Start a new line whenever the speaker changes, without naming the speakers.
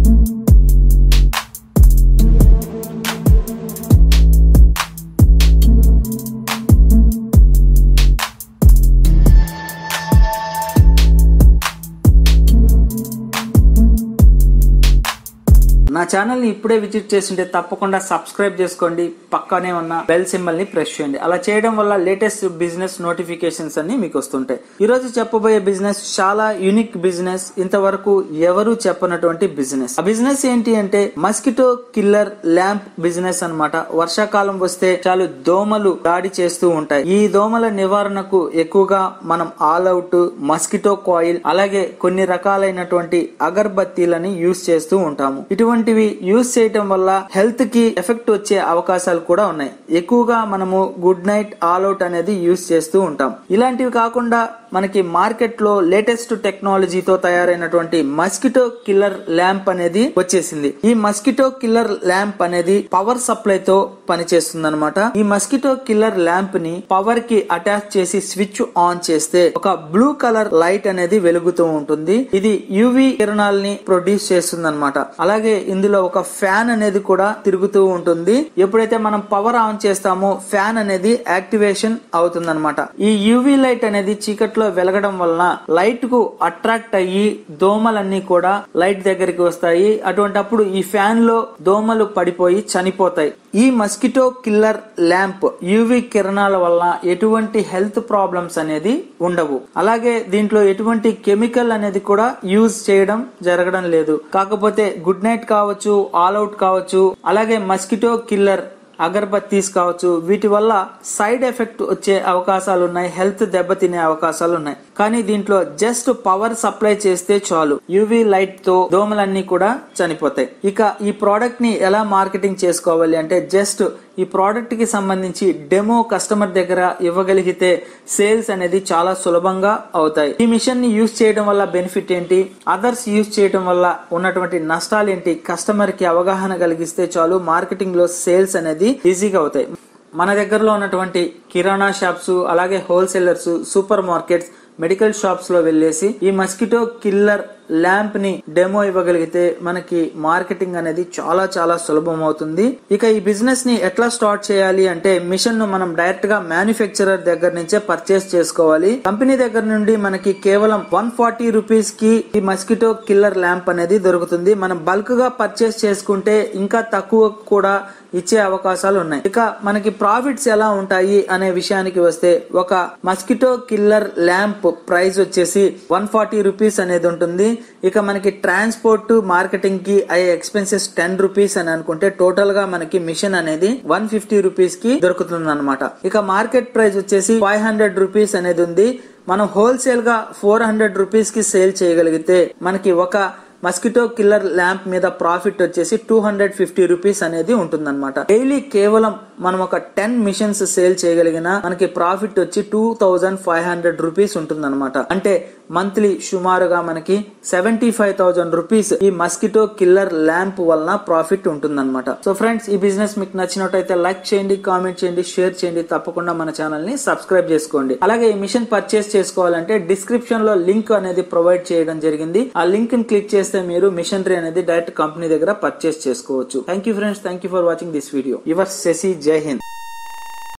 నా ఛానల్ ని ఇప్పుడే విజిట్ చేస్తుంటే తప్పకుండా సబ్స్క్రైబ్ చేసుకోండి పక్కనే ఉన్న బెల్ సింబల్ ని ప్రెస్ చేయండి అలా చేయడం వల్ల లేటెస్ట్ బిజినెస్ నోటిఫికేషన్స్ అన్ని మీకు వస్తుంటాయి ఈ రోజు చెప్పబోయే బిజినెస్ చాలా యూనిక్ బిజినెస్ ఇంతవరకు ఎవరు చెప్పనటువంటి బిజినెస్ ఆ బిజినెస్ ఏంటి అంటే మస్కిటో కిల్లర్ ల్యాంప్ బిజినెస్ అన్నమాట వర్షాకాలం వస్తే చాలు దోమలు దాడి చేస్తూ ఉంటాయి ఈ దోమల నివారణకు ఎక్కువగా మనం ఆల్ అవుట్ మస్కిటో కాయిల్ అలాగే కొన్ని రకాలైనటువంటి అగర్బత్తీలని యూస్ చేస్తూ ఉంటాము ఇటువంటివి యూస్ చేయటం వల్ల హెల్త్ కి ఎఫెక్ట్ వచ్చే అవకాశాలు కూడా ఉన్నాయి ఎక్కువగా మనము గుడ్ నైట్ ఆల్ అవుట్ అనేది యూస్ చేస్తూ ఉంటాం ఇలాంటివి కాకుండా మనకి మార్కెట్ లో లేటెస్ట్ టెక్నాలజీతో తయారైనటువంటి మస్కిటో కిల్లర్ ల్యాంప్ అనేది వచ్చేసింది ఈ మస్కిటో కిల్లర్ ల్యాంప్ అనేది పవర్ సప్లై తో పనిచేస్తుంది అనమాట ఈ మస్కిటో కిల్లర్ ల్యాంప్ ని పవర్ కి అటాచ్ చేసి స్విచ్ ఆన్ చేస్తే ఒక బ్లూ కలర్ లైట్ అనేది వెలుగుతూ ఉంటుంది ఇది యువి కిరణాలని ప్రొడ్యూస్ చేస్తుంది అనమాట అలాగే ఇందులో ఒక ఫ్యాన్ అనేది కూడా తిరుగుతూ ఉంటుంది ఎప్పుడైతే మనం పవర్ ఆన్ చేస్తామో ఫ్యాన్ అనేది యాక్టివేషన్ అవుతుంది అనమాట ఈ యువి లైట్ అనేది చీకట్లో వెలగడం వలన లైట్ కు అట్రాక్ట్ అయ్యి దోమలన్నీ కూడా లైట్ దగ్గరికి వస్తాయి అటువంటప్పుడు ఈ ఫ్యాన్ లో దోమలు పడిపోయి చనిపోతాయి ఈ మస్కిటో కిల్లర్ ల్యాంప్ యూవి కిరణాల వల్ల ఎటువంటి హెల్త్ ప్రాబ్లమ్స్ అనేది ఉండవు అలాగే దీంట్లో ఎటువంటి కెమికల్ అనేది కూడా యూజ్ చేయడం జరగడం లేదు కాకపోతే గుడ్ నైట్ కావచ్చు ఆల్ అవుట్ కావచ్చు అలాగే మస్కిటో కిల్లర్ అగర్బత్తీస్ కావచ్చు వీటి వల్ల సైడ్ ఎఫెక్ట్ వచ్చే అవకాశాలు ఉన్నాయి హెల్త్ దెబ్బతినే అవకాశాలు ఉన్నాయి కానీ దీంట్లో జస్ట్ పవర్ సప్లై చేస్తే చాలు యూవి లైట్ తో దోమలన్నీ కూడా చనిపోతాయి ఇక ఈ ప్రోడక్ట్ ని ఎలా మార్కెటింగ్ చేసుకోవాలి అంటే జస్ట్ ఈ ప్రోడక్ట్ కి సంబంధించి డెమో కస్టమర్ దగ్గర ఇవ్వగలిగితే సేల్స్ అనేది చాలా సులభంగా అవుతాయి ఈ మిషన్ ని యూజ్ చేయడం వల్ల బెనిఫిట్ ఏంటి అదర్స్ యూజ్ చేయడం వల్ల ఉన్నటువంటి నష్టాలు ఏంటి కస్టమర్ కి అవగాహన కలిగిస్తే చాలు మార్కెటింగ్ లో సేల్స్ అనేది ఈజీగా అవుతాయి మన దగ్గరలో ఉన్నటువంటి కిరాణా షాప్స్ అలాగే wholesalers supermarkets medical shops లో వెళ్ళేసి ఈ మస్కిటో కిల్లర్ ల్యాంప్ ని డెమో ఇవ్వగలిగితే మనకి మార్కెటింగ్ అనేది చాలా చాలా సులభం అవుతుంది ఇక ఈ బిజినెస్ ని ఎట్లా స్టార్ట్ చేయాలి అంటే మిషన్ ను మనం డైరెక్ట్ గా మ్యానుఫ్యాక్చరర్ దగ్గర నుంచే పర్చేస్ చేసుకోవాలి కంపెనీ దగ్గర నుండి మనకి కేవలం వన్ ఫార్టీ రూపీస్ కి ఈ మస్కిటో కిల్లర్ ల్యాంప్ అనేది దొరుకుతుంది మనం బల్క్ గా పర్చేస్ చేసుకుంటే ఇంకా తక్కువ కూడా ఇచ్చే అవకాశాలు ఉన్నాయి ఇక మనకి ప్రాఫిట్స్ ఎలా ఉంటాయి అనే విషయానికి వస్తే ఒక మస్కిటో కిల్లర్ ల్యాంప్ ప్రైస్ వచ్చేసి వన్ ఫార్టీ రూపీస్ అనేది ఉంటుంది ఇక మనకి ట్రాన్స్పోర్ట్ మార్కెటింగ్ కి అయ్యే ఎక్స్పెన్సెస్ టెన్ రూపీస్ అని అనుకుంటే టోటల్ గా మనకి మిషన్ అనేది వన్ ఫిఫ్టీ రూపీస్ కి దొరుకుతుంది అనమాట ఇక మార్కెట్ ప్రైస్ వచ్చేసి ఫైవ్ హండ్రెడ్ రూపీస్ అనేది ఉంది మనం హోల్సేల్ గా ఫోర్ హండ్రెడ్ రూపీస్ కి సేల్ చేయగలిగితే మనకి ఒక మస్కిటో కిల్లర్ ల్యాంప్ మీద ప్రాఫిట్ వచ్చేసి టూ హండ్రెడ్ ఫిఫ్టీ రూపీస్ అనేది ఉంటుందన్నమాట డైలీ కేవలం మనం ఒక టెన్ మిషన్స్ సేల్ చేయగలిగిన మనకి ప్రాఫిట్ వచ్చి two thousand five hundred rupees ఉంటుందన్నమాట అంటే మంత్లీ సుమారుగా మనకి సెవెంటీ ఫైవ్ థౌసండ్ రూపీస్ ఈ మస్కిటో కిల్లర్ ల్యాంప్ వలన ప్రాఫిట్ ఉంటుందన్నమాట సో ఫ్రెండ్స్ ఈ బిజినెస్ మీకు నచ్చినట్టయితే లైక్ చేయండి కామెంట్ చేయండి షేర్ చేయండి తప్పకుండా మన ఛానల్ ని సబ్స్క్రైబ్ చేసుకోండి అలాగే ఈ మిషన్ పర్చేస్ చేసుకోవాలంటే డిస్క్రిప్షన్ లో లింక్ అనేది ప్రొవైడ్ చేయడం జరిగింది ఆ లింక్ ని క్లిక్ చేస్తే మీరు మిషనరీ అనేది డైరెక్ట్ కంపెనీ దగ్గర పర్చేస్ చేసుకోవచ్చు thank you friends thank you for watching this video your Shashi Jai Hind